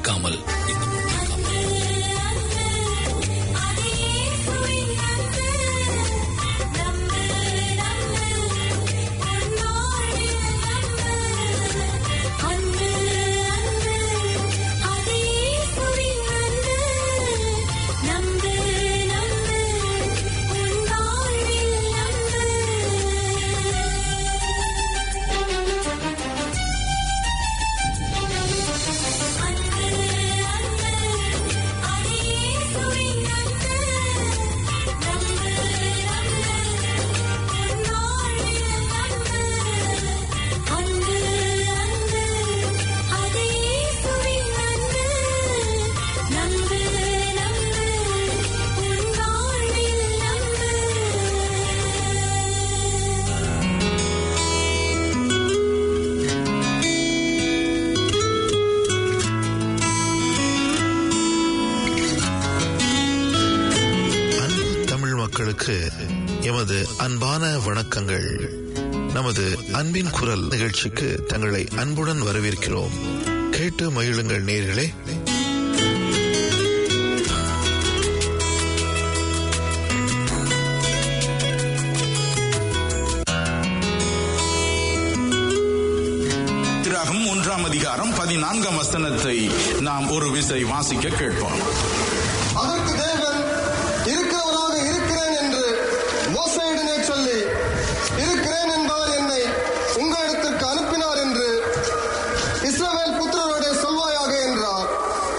மறக்காமல் இந்த மூன்றை காப்பாற்றுங்கள். அன்பு தமிழ் மக்களுக்கு எமது அன்பான வணக்கங்கள் நமது அன்பின் குரல் நிகழ்ச்சிக்கு தங்களை அன்புடன் வரவேற்கிறோம் கேட்டு மகிழுங்கள் நேர்களே திராகம் ஒன்றாம் அதிகாரம் பதினான்காம் வசனத்தை நாம் ஒரு விசை வாசிக்க கேட்போம் அதற்கு தேவன் இருக்கிறவராக இருக்கிறேன் என்று மோசையிடனே சொல்லி இருக்கிறேன் என்பவர் என்னை உங்களிடத்திற்கு அனுப்பினார் என்று இஸ்ரவேல் புத்திரரோட சொல்வாயாக என்றார்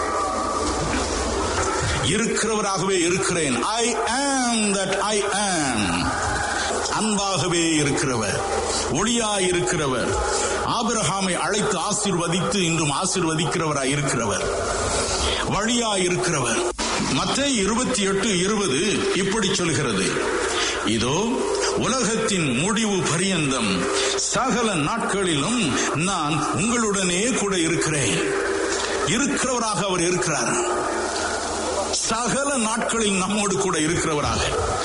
இருக்கிறவராகவே இருக்கிறேன் ஐ ஆம் தட் ஐ ஆம் அன்பாகவே இருக்கிறவர் ஒளியாய் இருக்கிறவர் ஆபிரகாமை அழைத்து ஆசீர்வதித்து இன்றும் ஆசீர்வதிக்கிறவராய் இருக்கிறவர் வழியாய் இருக்கிறவர் மத்தேயு இருபத்தி எட்டு இருபது இப்படி சொல்கிறது இதோ உலகத்தின் முடிவு பரியந்தம் சகல நாட்களிலும் நான் உங்களுடனே கூட இருக்கிறேன் இருக்கிறவராக அவர் இருக்கிறார் சகல நாட்களில் நம்மோடு கூட இருக்கிறவராக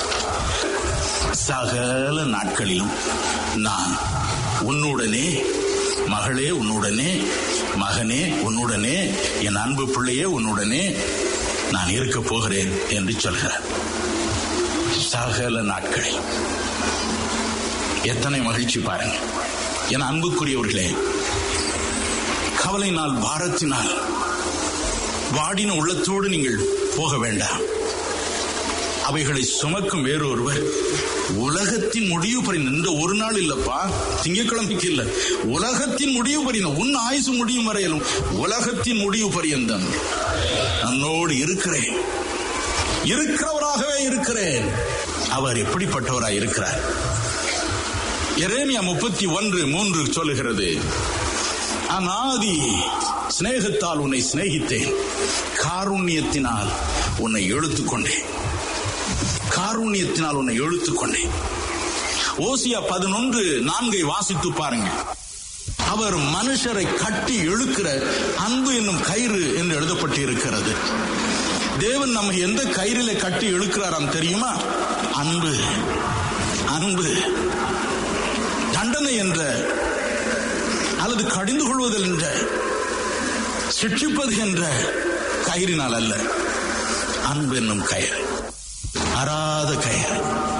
சகல நாட்களிலும் நான் உன்னுடனே மகளே உன்னுடனே மகனே உன்னுடனே என் அன்பு பிள்ளையே உன்னுடனே நான் இருக்க போகிறேன் என்று சொல்கிறார் சகல நாட்களில் எத்தனை மகிழ்ச்சி பாருங்க என் அன்புக்குரியவர்களே கவலையினால் பாரத்தினால் வாடின உள்ளத்தோடு நீங்கள் போக வேண்டாம் அவைகளை சுமக்கும் வேறொருவர் உலகத்தின் முடிவு பறின இந்த ஒரு நாள் இல்லப்பா திங்கட்கிழமைக்கு இல்ல உலகத்தின் முடிவு பறின உன் ஆயுசு முடியும் வரையிலும் உலகத்தின் முடிவு பரியந்தம் நம்மோடு இருக்கிறேன் இருக்கிறவராகவே இருக்கிறேன் அவர் எப்படிப்பட்டவராய் இருக்கிறார் எரேமியா முப்பத்தி ஒன்று மூன்று சொல்லுகிறது அநாதி சிநேகத்தால் உன்னை சிநேகித்தேன் காருண்யத்தினால் உன்னை இழுத்துக் கொண்டேன் காருண்யத்தினால் உன்னை இழுத்துக் கொண்டேன் ஓசியா பதினொன்று நான்கை வாசித்து பாருங்க அவர் மனுஷரை கட்டி இழுக்கிற அன்பு என்னும் கயிறு என்று எழுதப்பட்டு இருக்கிறது தேவன் நம்ம எந்த கயிறில கட்டி இழுக்கிறாராம் தெரியுமா அன்பு அன்பு தண்டனை என்ற அல்லது கடிந்து கொள்வதில் என்ற சிக்ஷிப்பது என்ற கயிறினால் அல்ல அன்பு என்னும் கயிறு அறாத கயிறு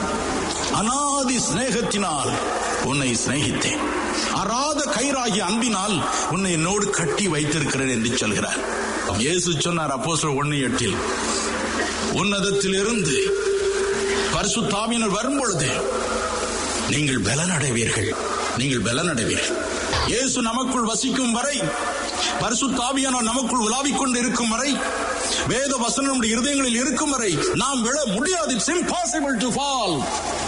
அனாதி சிநேகத்தினால் உன்னை சிநேகித்தேன் அறாத கயிறாகிய அன்பினால் உன்னை என்னோடு கட்டி வைத்திருக்கிறேன் என்று சொல்கிறார் இயேசு சொன்னார் அப்போ ஒன்னு எட்டில் உன்னதத்திலிருந்து பரிசுத்தாவினர் வரும்பொழுது நீங்கள் பலனடைவீர்கள் நீங்கள் பலனடைவீர்கள் இயேசு நமக்குள் வசிக்கும் வரை பரிசுத்தாவியானவர் நமக்குள் உலாவிக் கொண்டு இருக்கும் வரை வேத வசனம் நம்முடைய இருதயங்களில் இருக்கும் வரை நாம் விழ முடியாது இட்ஸ் இம்பாசிபிள் டு ஃபால்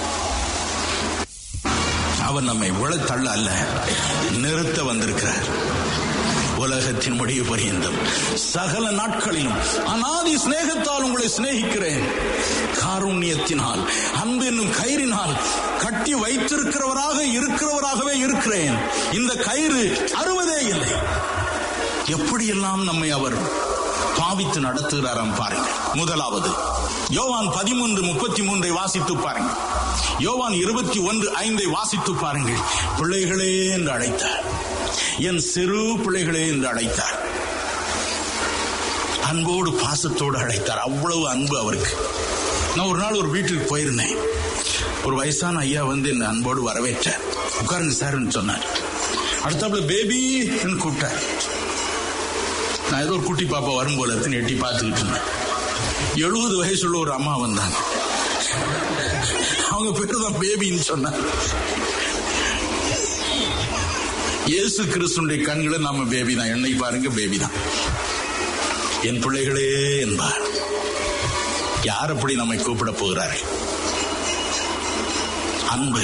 அவர் நம்மை விழத் தள்ள அல்ல நிறுத்த வந்திருக்கிறார் உலகத்தின் முடிவு பரியந்தம் சகல நாட்களிலும் அனாதி சிநேகத்தால் உங்களை சிநேகிக்கிறேன் காருண்யத்தினால் அன்பு என்னும் கயிறினால் கட்டி வைத்திருக்கிறவராக இருக்கிறவராகவே இருக்கிறேன் இந்த கயிறு அறுவதே இல்லை எப்படியெல்லாம் நம்மை அவர் பாவித்து நடத்துகிறாராம் பாருங்க முதலாவது யோவான் பதிமூன்று முப்பத்தி மூன்றை வாசித்து பாருங்க யோவான் இருபத்தி ஒன்று ஐந்தை வாசித்து பாருங்கள் பிள்ளைகளே என்று அழைத்தார் என் சிறு பிள்ளைகளே என்று அழைத்தார் அன்போடு பாசத்தோடு அழைத்தார் அவ்வளவு அன்பு அவருக்கு நான் ஒரு நாள் ஒரு வீட்டுக்கு போயிருந்தேன் ஒரு வயசான ஐயா வந்து என்ன அன்போடு வரவேற்றார் உட்காருங்க சார்னு சொன்னார் அடுத்தாப்புல பேபி கூப்பிட்டார் நான் ஏதோ ஒரு குட்டி பாப்பா வரும் போல இருக்குன்னு எட்டி பார்த்துக்கிட்டு இருந்தேன் எழுபது வயசுள்ள ஒரு அம்மா வந்தாங்க அவங்க பேரு தான் பேபின்னு சொன்னாங்க இயேசு கிறிஸ்துடைய கண்களை நம்ம பேபி தான் என்னை பாருங்க பேபி தான் என் பிள்ளைகளே என்பார் யார் அப்படி நம்மை கூப்பிட போகிறார்கள் அன்பு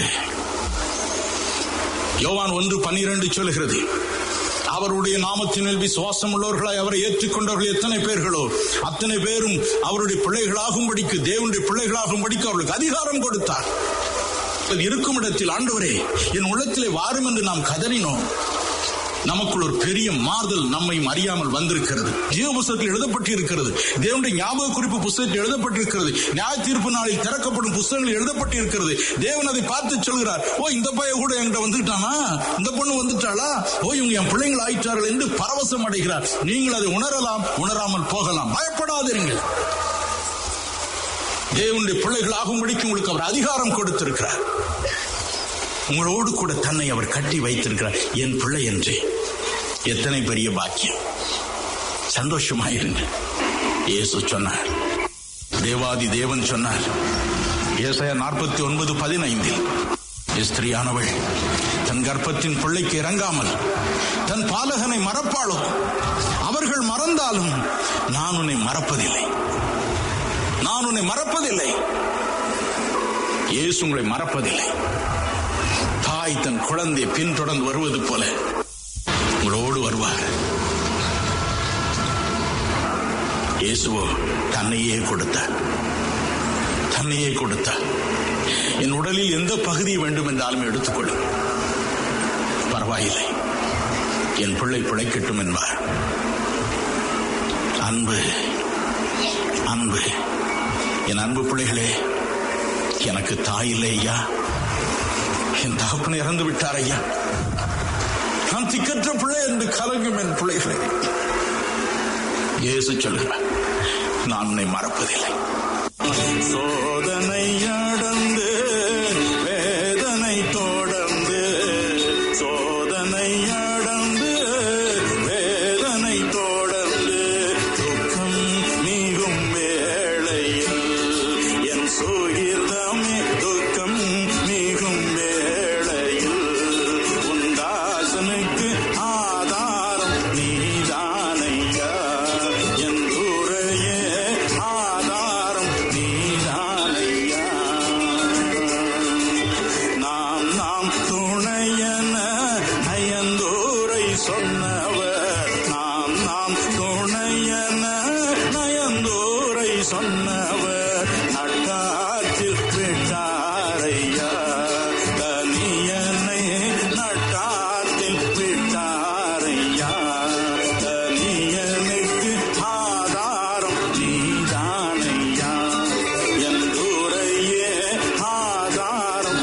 யோவான் ஒன்று பன்னிரண்டு சொல்கிறது அவருடைய நாமத்தினில் விசுவாசம் உள்ளவர்களாய் அவரை ஏற்றுக்கொண்டவர்கள் எத்தனை பேர்களோ அத்தனை பேரும் அவருடைய பிள்ளைகளாகும்படிக்கு தேவனுடைய பிள்ளைகளாகும்படிக்கு அவர்களுக்கு அதிகாரம் கொடுத்தார் இப்ப இருக்கும் இடத்தில் ஆண்டவரே என் உள்ளத்திலே வாரும் என்று நாம் கதறினோம் நமக்குள் ஒரு பெரிய மாறுதல் நம்மை அறியாமல் வந்திருக்கிறது ஜீவ புஸ்தகத்தில் எழுதப்பட்டிருக்கிறது தேவனுடைய ஞாபக குறிப்பு புஸ்தகத்தில் எழுதப்பட்டிருக்கிறது நியாய தீர்ப்பு நாளில் திறக்கப்படும் புஸ்தகங்கள் எழுதப்பட்டிருக்கிறது தேவன் அதை பார்த்து சொல்கிறார் ஓ இந்த பையன் கூட என்கிட்ட வந்துட்டானா இந்த பொண்ணு வந்துட்டாளா ஓ இவங்க என் பிள்ளைங்கள் ஆயிட்டார்கள் என்று பரவசம் அடைகிறார் நீங்கள் அதை உணரலாம் உணராமல் போகலாம் பயப்படாதீர்கள் தேவனுடைய பிள்ளைகள் ஆகும்படிக்கு உங்களுக்கு அவர் அதிகாரம் கொடுத்திருக்கிறார் உங்களோடு கூட தன்னை அவர் கட்டி வைத்திருக்கிறார் என் பிள்ளை என்று எத்தனை பெரிய பாக்கியம் சந்தோஷமாயிருங்க இயேசு சொன்னார் தேவாதி தேவன் சொன்னார் ஏசாயா நாற்பத்தி ஒன்பது பதினைந்தில் ஸ்திரியானவள் தன் கர்ப்பத்தின் பிள்ளைக்கு இறங்காமல் தன் பாலகனை மறப்பாளோ அவர்கள் மறந்தாலும் நான் உன்னை மறப்பதில்லை நான் உன்னை மறப்பதில்லை இயேசு உங்களை மறப்பதில்லை தாய் தன் குழந்தையை பின்தொடர்ந்து வருவது போல உங்களோடு வருவார் இயேசுவோ தன்னையே கொடுத்தார் தன்னையே கொடுத்தார் என் உடலில் எந்த பகுதி வேண்டும் என்றாலும் எடுத்துக்கொள்ளும் பரவாயில்லை என் பிள்ளை பிழைக்கட்டும் என்பார் அன்பு அன்பு என் அன்பு பிள்ளைகளே எனக்கு தாய் இல்லை ஐயா என் தகப்பன் இறந்து விட்டார் ஐயா நான் திக்கற்ற பிள்ளை என்று கலங்கும் என் பிள்ளைகளே இயேசு சொல்கிறார் நான் உன்னை மறப்பதில்லை சோதனை அடந்து வேதனை தொடர்ந்து சோதனை அடந்து வேதனை தொடர்ந்து துக்கம் மிகும் வேளையில் என் சுகிர்தமே துக்கம் மிகும் வேளையில் உண்டாசனுக்கு ஆதாரம் நீதானையா என் துறையே ஆதாரம் நீதானையா நாம் நாம் துணையன நயந்தோரை சொன்னவர் நாம் நாம் துணையன நயந்தோரை சொன்னவர் நட்டாற்றில் விட்டாரையா தனியனை நட்டாற்றில் விட்டாரையா தனியனுக்கு ஆதாரம் நீதானையா என் துறையே ஆதாரம்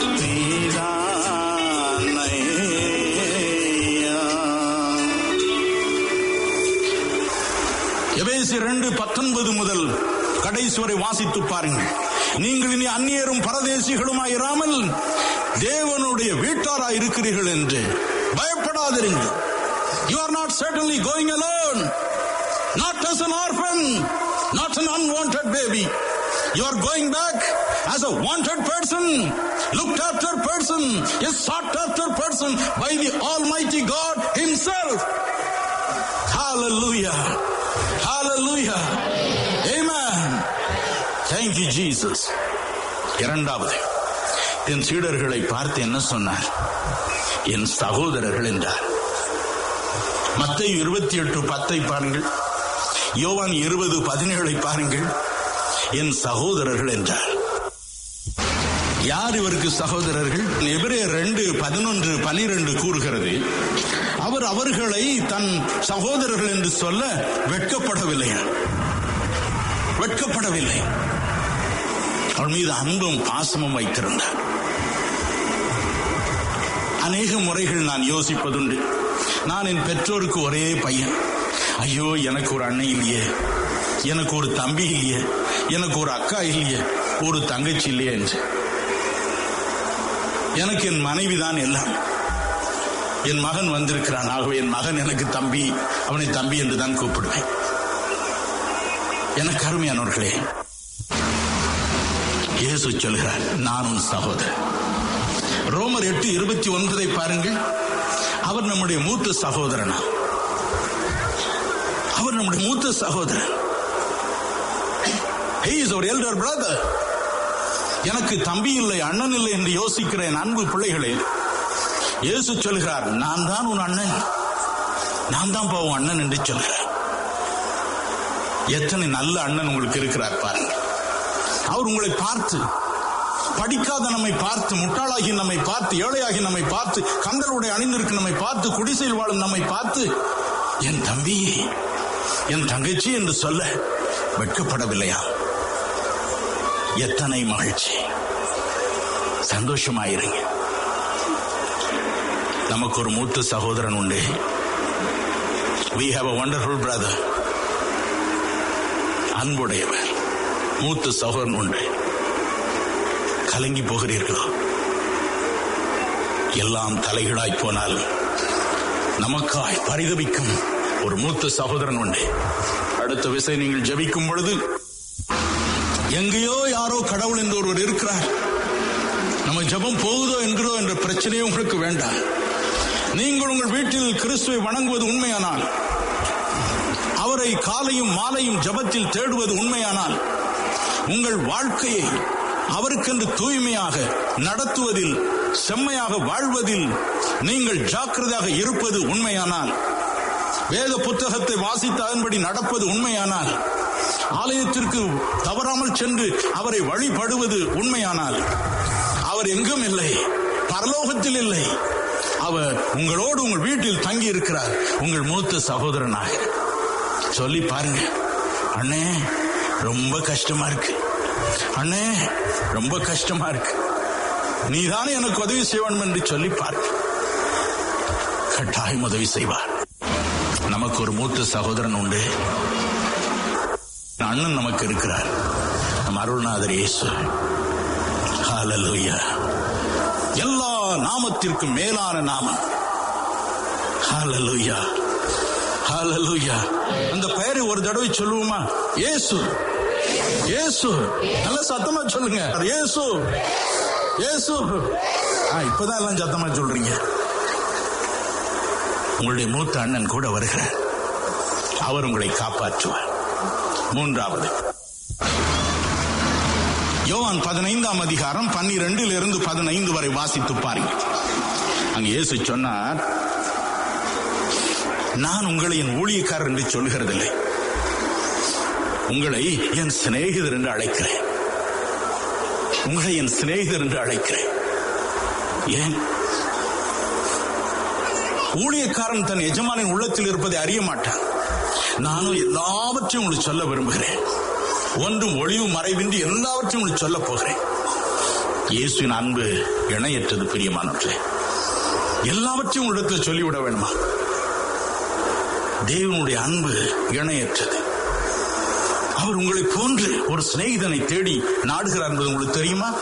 நீதானையா எபேசி ரெண்டு பத்தொன்பது முதல் கடைசி வரை வாசித்து பாருங்கள் நீங்கள் இனி அந்நியரும் பரதேசிகளுமாய் இராமல் தேவனுடைய வீட்டாராய் இருக்கிறீர்கள் என்று பயப்படாதிருங்கள் you are not certainly going alone not as an orphan not an unwanted baby you are going back as a wanted person looked after person a sought after person by the almighty god himself hallelujah hallelujah amen thank you jesus இரண்டாவது என் சீடர்களை பார்த்து என்ன சொன்னார் என் சகோதரர்கள் என்றார் மத்திய இருபத்தி எட்டு பத்தை பாருங்கள் யோவான் இருபது பதினேழை பாருங்கள் என் சகோதரர்கள் என்றார் யார் இவருக்கு சகோதரர்கள் எபிரேயர் ரெண்டு பதினொன்று பனிரெண்டு கூறுகிறது அவர் அவர்களை தன் சகோதரர்கள் என்று சொல்ல வெட்கப்படவில்லை வெட்கப்படவில்லை அவள் மீது அன்பும் பாசமும் வைத்திருந்தார் அநேக முறைகள் நான் யோசிப்பதுண்டு நான் என் பெற்றோருக்கு ஒரே பையன் ஐயோ எனக்கு ஒரு அன்னை இல்லையே எனக்கு ஒரு தம்பி இல்லையே எனக்கு ஒரு அக்கா இல்லையே ஒரு தங்கச்சி இல்லையே என்று எனக்கு என் மனைவி தான் எல்லாம் என் மகன் வந்திருக்கிறான் ஆகவே என் மகன் எனக்கு தம்பி அவனை தம்பி என்று தான் கூப்பிடுவேன் எனக்கு அருமையானவர்களே இயேசு சொல்கிறார் நான் உன் சகோதரன் ரோமர் எட்டு இருபத்தி ஒன்பதை பாருங்கள் அவர் நம்முடைய மூத்த சகோதரனா அவர் நம்முடைய மூத்த சகோதரன் He is our elder brother. எனக்கு தம்பி இல்லை அண்ணன் இல்லை என்று யோசிக்கிற என் அன்பு பிள்ளைகளே இயேசு சொல்கிறார் நான் தான் உன் அண்ணன் நான் தான் போவோம் அண்ணன் என்று சொல்கிறார் எத்தனை நல்ல அண்ணன் உங்களுக்கு இருக்கிறார் பாருங்க அவர் உங்களை பார்த்து படிக்காத நம்மை பார்த்து முட்டாளாகி நம்மை பார்த்து ஏழையாகி நம்மை பார்த்து கந்தலுடைய அணிந்திருக்கு நம்மை பார்த்து குடிசையில் வாழும் நம்மை பார்த்து என் தம்பி என் தங்கச்சி என்று சொல்ல வெட்கப்படவில்லையா எத்தனை மகிழ்ச்சி சந்தோஷமாயிருங்க நமக்கு ஒரு மூத்த சகோதரன் உண்டு we have a wonderful brother அன்புடையவர் மூத்த சகோதரன் உண்டு கலங்கி போகிறீர்களோ எல்லாம் தலைகளாய் போனால் நமக்காய் பரிதவிக்கும் ஒரு மூத்த சகோதரன் உண்டு அடுத்த விசை நீங்கள் ஜெபிக்கும் பொழுது எங்கேயோ யாரோ கடவுள் என்று ஒருவர் இருக்கிறார் நம்ம ஜெபம் போகுதோ என்கிறோ என்ற பிரச்சனையே உங்களுக்கு வேண்டாம் நீங்கள் உங்கள் வீட்டில் கிறிஸ்துவை வணங்குவது உண்மையானால் அவரை காலையும் மாலையும் ஜெபத்தில் தேடுவது உண்மையானால் உங்கள் வாழ்க்கையை அவருக்கென்று தூய்மையாக நடத்துவதில் செம்மையாக வாழ்வதில் நீங்கள் ஜாக்கிரதையாக இருப்பது உண்மையானால் வேத புத்தகத்தை வாசித்து அதன்படி நடப்பது உண்மையானால் ஆலயத்திற்கு தவறாமல் சென்று அவரை வழிபடுவது உண்மையானால் அவர் எங்கும் இல்லை பரலோகத்தில் இல்லை அவர் உங்களோடு உங்கள் வீட்டில் தங்கி இருக்கிறார் உங்கள் மூத்த சகோதரனாக சொல்லி பாருங்க அண்ணே ரொம்ப கஷ்டமா இருக்கு அண்ணே ரொம்ப கஷ்டமா இருக்கு நீதானே எனக்கு உதவி செய்வான் என்று சொல்லி பாருங்க கட்டாயம் உதவி செய்வார் நமக்கு ஒரு மூத்த சகோதரன் உண்டு அண்ணன் நமக்கு இருக்கிறார் நம் அருள்நாதர் இயேசு ஹalleluya எல்லா நாமத்திற்கும் மேலான நாமம் ஹalleluya ஹalleluya அந்த பெயரை ஒரு தடவை சொல்லுவோமா இயேசு இயேசு நல்ல சத்தமா சொல்லுங்க இயேசு இயேசு ஆ, இப்பதான் எல்லாம் சத்தமா சொல்றீங்க உங்களுடைய மூத்த அண்ணன் கூட வருகிறார் அவர் உங்களை காப்பாற்றுவார் மூன்றாவது யோவான் பதினைந்தாம் அதிகாரம் பன்னிரெண்டில் இருந்து பதினைந்து வரை வாசித்து பாருங்க அங்க இயேசு சொன்னார் நான் உங்களை என் ஊழியக்காரர் என்று சொல்கிறதில்லை உங்களை என் சிநேகிதர் என்று அழைக்கிறேன் உங்களை என் சிநேகிதர் என்று அழைக்கிறேன் ஏன் ஊழியக்காரன் தன் எஜமானின் உள்ளத்தில் இருப்பதை அறிய மாட்டான் நானும் எல்லாவற்றையும் உங்களுக்கு சொல்ல விரும்புகிறேன் ஒன்றும் ஒளிவு மறைவின்றி எல்லாவற்றையும் உங்களுக்கு சொல்ல போகிறேன் இயேசுவின் அன்பு இணையற்றது பிரியமானவர்களே எல்லாவற்றையும் உங்களிடத்தில் சொல்லிவிட வேணுமா தேவனுடைய அன்பு இணையற்றது அவர் உங்களை போன்று ஒரு சிநேகிதனை தேடி நாடுகிறார் என்பது உங்களுக்கு தெரியுமா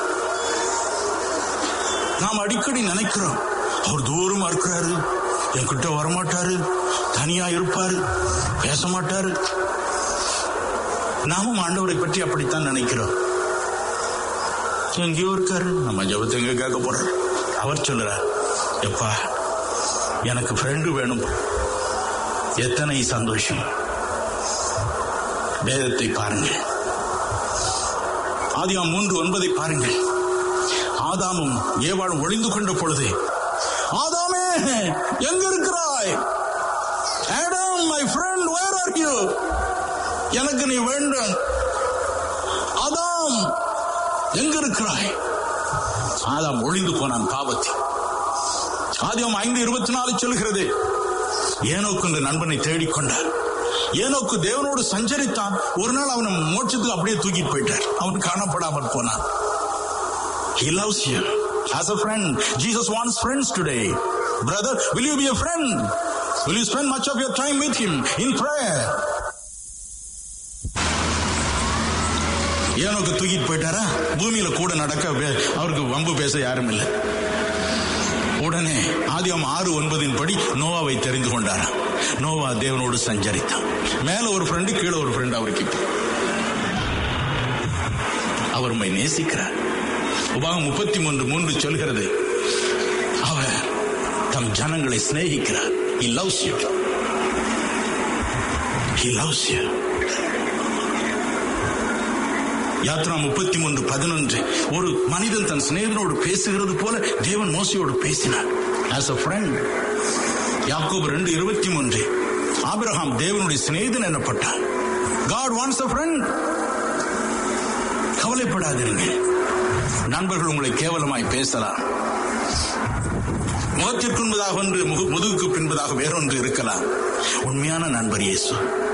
நாம் அடிக்கடி நினைக்கிறோம் அவர் தூரமா இருக்கிறாரு என்கிட்ட வரமாட்டாரு தனியா இருப்பாரு பேச மாட்டாரு நாமும் ஆண்டவரை பற்றி அப்படித்தான் நினைக்கிறோம் எங்கேயோ இருக்காரு நம்ம ஜபத்தை எங்க கேட்க போறோம் அவர் சொல்லுறார் எப்பா எனக்கு ஃப்ரெண்டு வேணும் எத்தனை சந்தோஷம் வேதத்தை பாருங்கள் ஆதியாம் மூன்று ஒன்பதை பாருங்கள் ஆதாமும் ஏவாளும் ஒளிந்து கொண்ட பொழுது ஆதாமே எங்க இருக்கிறாய் Adam my friend where are you எனக்கு நீ வேண்டும் ஆதாம் எங்க இருக்கிறாய் ஆதாம் ஒளிந்து போனான் பாவத்தில் ஆதியாம் ஐந்து இருபத்தி நாலு சொல்கிறது ஏனோக்கு என்ற நண்பனை தேடிக்கொண்டார் ஏனோக்கு தேவனோடு சஞ்சரித்தான் ஒரு நாள் அவனை மோட்சத்துக்கு அப்படியே தூக்கிட்டு போயிட்டார் அவன் காணப்படாமல் போனான் He loves you as a friend. Jesus wants friends today. Brother, will you be a friend? Will you spend much of your time with Him in prayer? ஏனோக்கு தூக்கிட்டு போயிட்டாரா பூமியில கூட நடக்க வே- அவருக்கு வம்பு பேச யாரும் இல்லை உடனே ஆதியம் ஆறு ஒன்பதின் படி நோவாவை தெரிந்து கொண்டாராம் நோவா தேவனோடு சஞ்சரித்தான் மேல ஒரு ஃப்ரெண்டு கீழே ஒரு ஃப்ரெண்டு அவருக்கு இப்போ. அவர் உம்மை நேசிக்கிறார் உபாகம் முப்பத்தி மூன்று மூன்று சொல்கிறது அவர் தம் ஜனங்களை சிநேகிக்கிறார் he loves you he loves you Yatra முப்பத்தி மூன்று பதினொன்று ஒரு மனிதன் தன் சிநேகிதனோடு பேசுகிறது போல தேவன் மோசையோடு பேசினார் ஆஸ் a friend யாக்கோபு ரெண்டு இருபத்தி மூன்று ஆபிரகாம் தேவனுடைய சிநேகிதன் எனப்பட்டார் God wants a friend கவலைப்படாதீர்கள் நண்பர்கள் உங்களை கேவலமாய் பேசலாம் முகத்திற்கு முன்பதாக ஒன்று முகு- முதுகுக்கு பின்பதாக வேறொன்று இருக்கலாம் உண்மையான நண்பர் இயேசு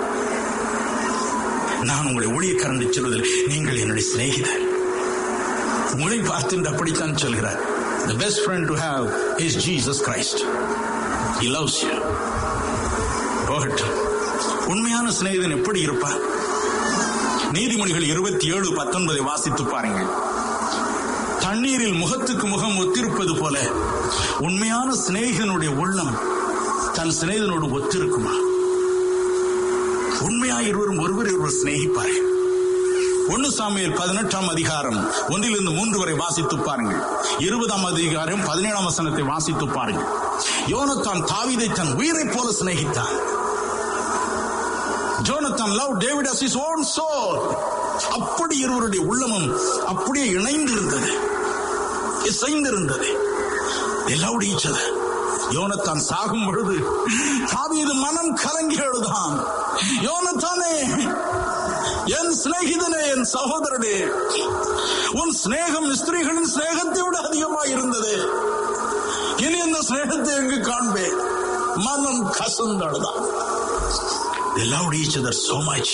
நான் உங்களை ஊழியக்காரன் சொல்வதில் நீங்கள் என்னுடைய சிநேகிதர் உங்களை பார்த்து அப்படித்தான் சொல்கிறார் the best friend to have is Jesus Christ he loves you போகட்டும் உண்மையான சிநேகிதன் எப்படி இருப்பார் நீதிமொழிகள் இருபத்தி ஏழு பத்தொன்பதை வாசித்து பாருங்கள் தண்ணீரில் முகத்துக்கு முகம் ஒத்திருப்பது போல உண்மையான சிநேகிதனுடைய உள்ளம் தன் சிநேகிதனோடு ஒத்திருக்குமா உண்மையாய் இருவரும் ஒருவர் ஒருவர் சிநேகிப்பார்கள் ஒன்னு சாமியல் பதினெட்டாம் அதிகாரம் ஒன்றிலிருந்து மூன்று வரை வாசித்து பாருங்கள் இருபதாம் அதிகாரம் பதினேழாம் வசனத்தை வாசித்து பாருங்கள் யோனத்தான் தாவீதை தன் உயிரைப் போல சிநேகித்தான் Jonathan love David as his own soul அப்படி இருவருடைய உள்ளமும் அப்படியே இணைந்து இருந்தது இசைந்திருந்தது they loved each other யோனத்தான் சாகும் பொழுது தாவீது மனம் கலங்கி எழுதான் யோனத்தானே என் சிநேகிதனே என் சகோதரனே உன் சிநேகம் ஸ்திரீகளின் சிநேகத்தை விட அதிகமாக இருந்தது இனி இந்த சிநேகத்தை எங்கு காண்பேன் மனம் கசந்து அழுதான் They loved each other so much.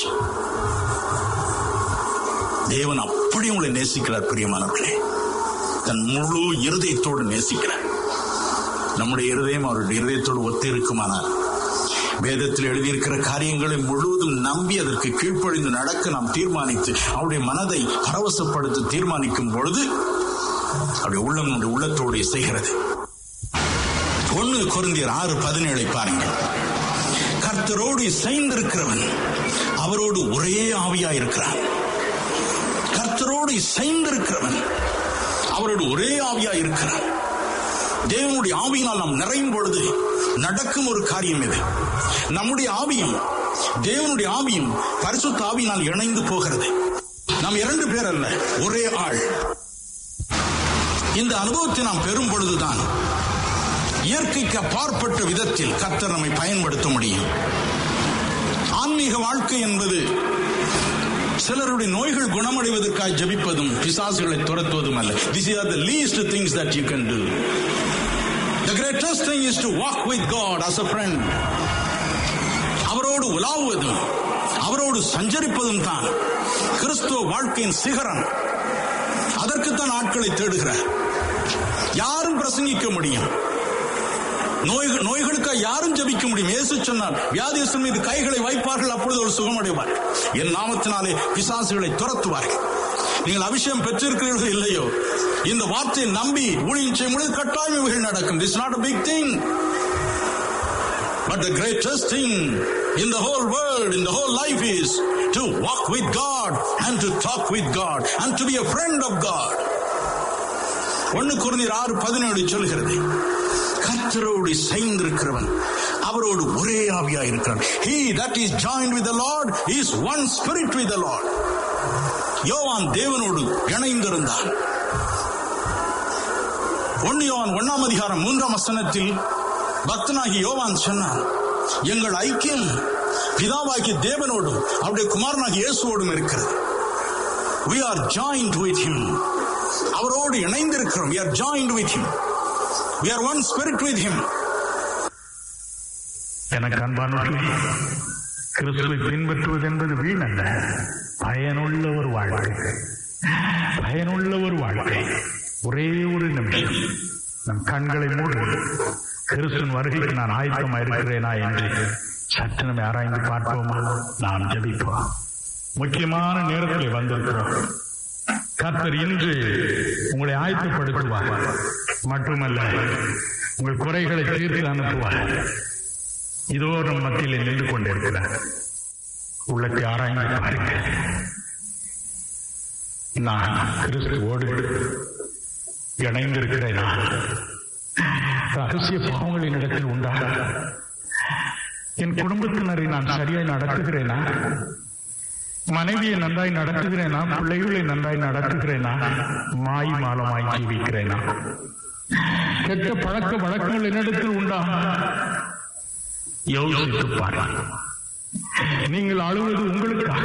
தேவன் அப்படி உங்களை நேசிக்கிறார் பிரியமானவர்களே தன் முழு இருதயத்தோடு நேசிக்கிறார் நம்முடைய இருதயம் அவருடைய இருதயத்தோடு ஒத்து இருக்குமானால் வேதத்தில் எழுதியிருக்கிற காரியங்களை முழுவதும் நம்பி அதற்கு கீழ்ப்படிந்து நடக்க நாம் தீர்மானித்து அவருடைய மனதை பரவசப்படுத்த தீர்மானிக்கும் பொழுது அவருடைய உள்ளம் நம்முடைய உள்ளத்தோடு இசைகிறது ஒன்னு குருந்தியர் ஆறு பதினேழை பாருங்கள் கர்த்தரோடு இசைந்திருக்கிறவன் அவரோடு ஒரே ஆவியா இருக்கிறான் கர்த்தரோடு இசைந்திருக்கிறவன் அவரோடு ஒரே ஆவியா இருக்கிறான் தேவனுடைய ஆவியினால் நாம் நிறையும் பொழுது நடக்கும் ஒரு காரியம் இது நம்முடைய ஆவியும் தேவனுடைய ஆவியும் பரிசுத்த ஆவியினால் இணைந்து போகிறது நாம் இரண்டு பேர் அல்ல ஒரே ஆள் இந்த அனுபவத்தை நாம் பெறும் பொழுதுதான் இயற்கைக்கு அப்பாற்பட்ட விதத்தில் கர்த்தர் நம்மை பயன்படுத்த முடியும் ஆன்மீக வாழ்க்கை என்பது சிலருடைய நோய்கள் குணமடைவதற்காக ஜெபிப்பதும் பிசாசுகளை துரத்துவதும் அல்ல this are the least things that you can do the greatest thing is to walk with God as a friend அவரோடு உலாவுவதும் அவரோடு சஞ்சரிப்பதும் தான் கிறிஸ்துவ வாழ்க்கையின் சிகரம் அதற்குத்தான் ஆட்களை தேடுகிறார் யாரும் பிரசங்கிக்க முடியும் நோய்கள் நோய்களுக்காக யாரும் ஜெபிக்க முடியும் இயேசு சொன்னார் வியாதியஸ்தன் மீது கைகளை வைப்பார்கள் அப்பொழுது ஒரு சுகமடைவார் என் நாமத்தினாலே பிசாசுகளை துரத்துவார்கள் நீங்கள் அபிஷேகம் பெற்றிருக்கிறீர்களோ இல்லையோ இந்த வார்த்தையை நம்பி ஊழியம் செய்யும் பொழுது கட்டாயம் இவைகள் நடக்கும் this not a big thing but the greatest thing in the whole world in the whole life is to walk with God and to talk with God and to be a friend of God ஒன்னு குருந்தீர் ஆறு பதினேழு சொல்கிறது கர்த்தரோடு சேர்ந்திருக்கிறவன் அவரோடு ஒரே ஆவியா இருக்கிறான் he that is joined with the lord is one spirit with the lord யோவான் தேவனோடு இணைந்திருந்தான் ஒன்னு யோவான் ஒன்னாம் அதிகாரம் மூன்றாம் வசனத்தில் பக்தனாகி யோவான் சொன்னான் எங்கள் ஐக்கியம் பிதாவாகிய தேவனோடும் அவருடைய குமாரனாகிய இயேசுவோடும் இருக்கிறது we are joined with him அவரோடு இணைந்திருக்கிறோம் we are joined with him we are one spirit with him எனக்கு அன்பானவர்களே கிறிஸ்துவை பின்பற்றுவது என்பது வீணல்ல பயனுள்ள ஒரு வாழ்க்கை பயனுள்ள ஒரு வாழ்க்கை ஒரே ஒரு நிமிஷம் நம் கண்களை மூடு கிறிஸ்துவின் வருகைக்கு நான் ஆயத்தமா இருக்கிறேனா என்று சற்று நம்ம ஆராய்ந்து பார்ப்போமா நாம் ஜெபிப்போம் முக்கியமான நேரத்தில் வந்திருக்கிறோம் கர்த்தர் இன்று உங்களை ஆயத்தப்படுத்துவார் மட்டுமல்ல உங்கள் குறைகளை தீர்த்து அனுப்புவார் இதோ நம் மத்தியில் நின்று கொண்டிருக்கிறார் உள்ளத்தை ஆராய்ந்து பாருங்கள் நான் கிறிஸ்துவோடு இணைந்திருக்கிறேனா ரகசிய பாவங்களின் இடத்தில் உண்டா என் குடும்பத்தினரை நான் சரியாய் நடத்துகிறேனா மனைவியை நன்றாய் நடத்துகிறேனா பிள்ளைகளை நன்றாய் நடத்துகிறேனா மாய் மாலமாய் ஜீவிக்கிறேனா கெட்ட பழக்க வழக்கங்கள் என்னிடத்தில் உண்டா யோசித்து பாரு நீங்கள் அழுவது உங்களுக்காக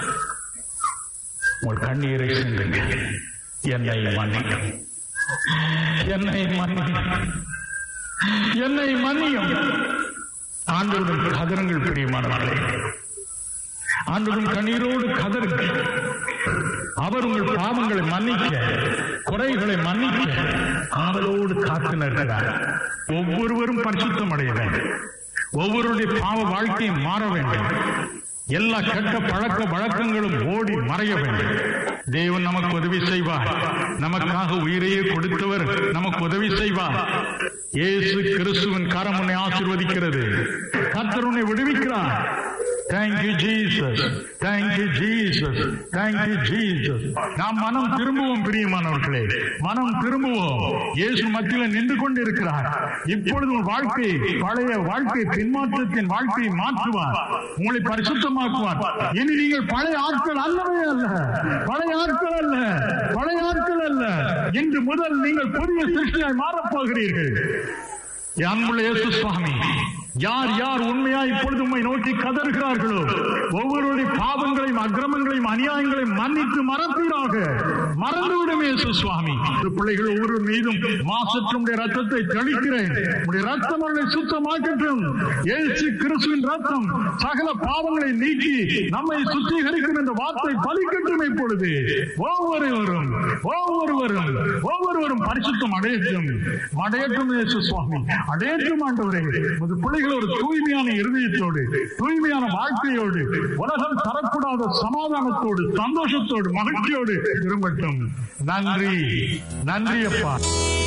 உங்கள் கண்ணீரை சிந்துங்க என்னை மன்னியும் என்னை மன்னியும் என்னை மன்னியும் ஆண்டவர்கள் கதருங்கள் பிரியமானவர்களே ஆண்டவரும் கண்ணீரோடு கதருங்கள் அவர் உங்கள் பாவங்களை மன்னிக்க குறைகளை மன்னிக்க ஆவலோடு காத்து நிற்கிறார் ஒவ்வொருவரும் பரிசுத்தம் அடைய வேண்டும் ஒவ்வொருடைய பாவ வாழ்க்கையும் மாற வேண்டும் எல்லா கெட்ட பழக்க வழக்கங்களும் ஓடி மறைய வேண்டும் தேவன் நமக்கு உதவி செய்வார் நமக்காக உயிரையே கொடுத்தவர் நமக்கு உதவி செய்வார் இயேசு கிறிஸ்துவின் கரம் உன்னை ஆசிர்வதிக்கிறது கர்த்தர் உன்னை விடுவிக்கிறார் thank you Jesus thank you Jesus thank you Jesus நாம் மனம் திரும்புவோம் பிரியமானவர்களே மனம் திரும்புவோம் இயேசு மத்தியில் நின்று கொண்டிருக்கிறார் இப்பொழுது உங்கள் வாழ்க்கை பழைய வாழ்க்கை பின்மாற்றத்தின் வாழ்க்கையை மாற்றுவார் உங்களை பரிசுத்தமாக்குவார் இனி நீங்கள் பழைய ஆட்கள் அல்லவே அல்ல பழைய ஆட்கள் அல்ல பழைய ஆட்கள் அல்ல இன்று முதல் நீங்கள் புதிய சிருஷ்டியாய் மாறப் போகிறீர்கள் என் அன்புள்ள இயேசு சுவாமி யார் யார் உண்மையா இப்பொழுது உண்மை நோக்கி கதறுகிறார்களோ ஒவ்வொருவருடைய பாவங்களையும் அக்கிரமங்களையும் அநியாயங்களையும் மன்னித்து மறப்பீராக மறந்துவிடும் இயேசு சுவாமி இந்த பிள்ளைகள் ஒவ்வொரு மீதும் மாசற்றுடைய ரத்தத்தை தெளிக்கிறேன் உடைய ரத்தம் அவர்களை சுத்தமாக்கட்டும் இயேசு கிறிஸ்துவின் ரத்தம் சகல பாவங்களை நீக்கி நம்மை சுத்திகரிக்கும் என்ற வார்த்தை பலிக்கட்டும் இப்பொழுது ஒவ்வொருவரும் ஒவ்வொருவரும் ஒவ்வொருவரும் பரிசுத்தம் அடையட்டும் அடையட்டும் இயேசு சுவாமி அடையட்டும் ஆண்டவரே உமது பிள்ளைகள் ஒரு தூய்மையான இருதயத்தோடு தூய்மையான வாழ்க்கையோடு உலகம் தரக்கூடாத சமாதானத்தோடு சந்தோஷத்தோடு மகிழ்ச்சியோடு திரும்பட்டும் நன்றி நன்றி அப்பா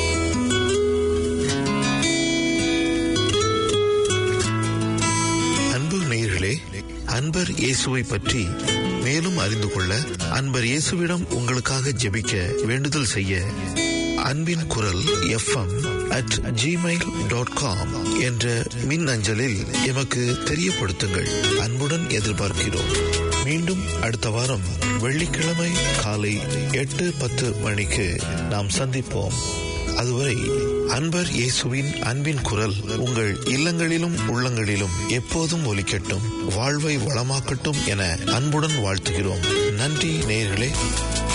அன்பு நேயர்களே அன்பர் இயேசுவை பற்றி மேலும் அறிந்து கொள்ள அன்பர் இயேசுவிடம் உங்களுக்காக ஜெபிக்க வேண்டுதல் செய்ய அன்பின் குரல் FM at Gmail dot com என்ற மின் அஞ்சலில் எமக்கு தெரியப்படுத்துங்கள் அன்புடன் எதிர்பார்க்கிறோம் மீண்டும் அடுத்த வாரம் வெள்ளிக்கிழமை காலை எட்டு பத்து மணிக்கு நாம் சந்திப்போம் அதுவரை அன்பர் இயேசுவின் அன்பின் குரல் உங்கள் இல்லங்களிலும் உள்ளங்களிலும் எப்போதும் ஒலிக்கட்டும் வாழ்வை வளமாக்கட்டும் என அன்புடன் வாழ்த்துகிறோம் நன்றி நேயர்களே